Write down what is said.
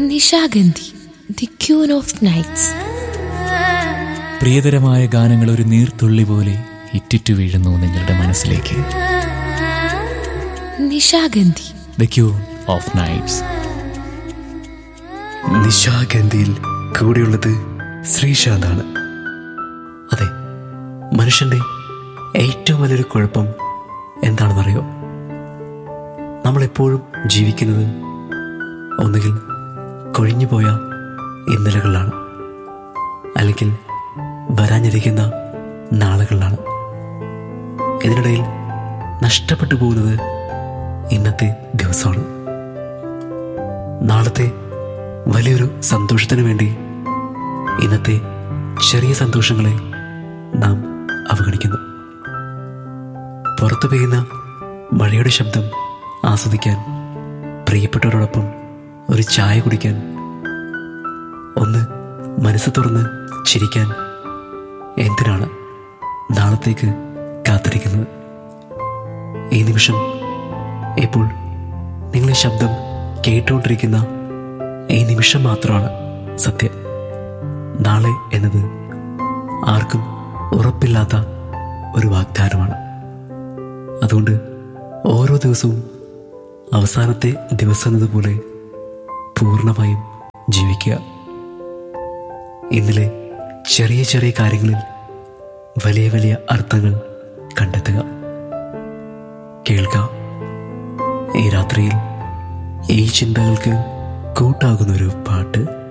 Nishagandhi the queen of nights പ്രിയതരമായ ഗാനങ്ങൾ ഒരു നീർത്തുള്ളി പോലെ ഇറ്റിറ്റു വീഴുന്നു നിങ്ങളുടെ മനസ്സിലേക്ക് Nishagandhi the queen of nights നിശാഗന്ധിയിൽ കൂടെയുള്ളത് ശ്രീശാന്താണ് അതെ മനുഷ്യന്റെ ഏറ്റവും വലിയൊരു കുഴപ്പം എന്താണെന്നറിയോ നമ്മളെപ്പോഴും ജീവിക്കുന്നത് ഒന്നുകിൽ കൊഴിഞ്ഞുപോയ ഇന്നലകളിലാണ് അല്ലെങ്കിൽ വരാനിരിക്കുന്ന നാളുകളിലാണ് ഇതിനിടയിൽ നഷ്ടപ്പെട്ടു പോകുന്നത് ഇന്നത്തെ ദിവസമാണ് നാളത്തെ വലിയൊരു സന്തോഷത്തിന് വേണ്ടി ഇന്നത്തെ ചെറിയ സന്തോഷങ്ങളെ നാം അവഗണിക്കുന്നു പുറത്തു പെയ്യുന്ന മഴയുടെ ശബ്ദം ആസ്വദിക്കാൻ പ്രിയപ്പെട്ടവരോടൊപ്പം ഒരു ചായ കുടിക്കാൻ ഒന്ന് മനസ്സ് തുറന്ന് ചിരിക്കാൻ എന്തിനാണ് നാളത്തേക്ക് കാത്തിരിക്കുന്നത് ഈ നിമിഷം ഇപ്പോൾ നിങ്ങൾ ഈ ശബ്ദം കേട്ടുകൊണ്ടിരിക്കുന്ന ഈ നിമിഷം മാത്രമാണ് സത്യം നാളെ എന്നത് ആർക്കും ഉറപ്പില്ലാത്ത ഒരു വാഗ്ദാനമാണ് അതുകൊണ്ട് ഓരോ ദിവസവും അവസാനത്തെ ദിവസം എന്നതുപോലെ പൂർണ്ണമായും ജീവിക്കുക ഇന്നലെ ചെറിയ ചെറിയ കാര്യങ്ങളിൽ വലിയ വലിയ അർത്ഥങ്ങൾ കണ്ടെത്തുക കേൾക്കാം ഈ രാത്രിയിൽ ഈ ചിന്തകൾക്ക് കൂട്ടാകുന്നൊരു പാട്ട്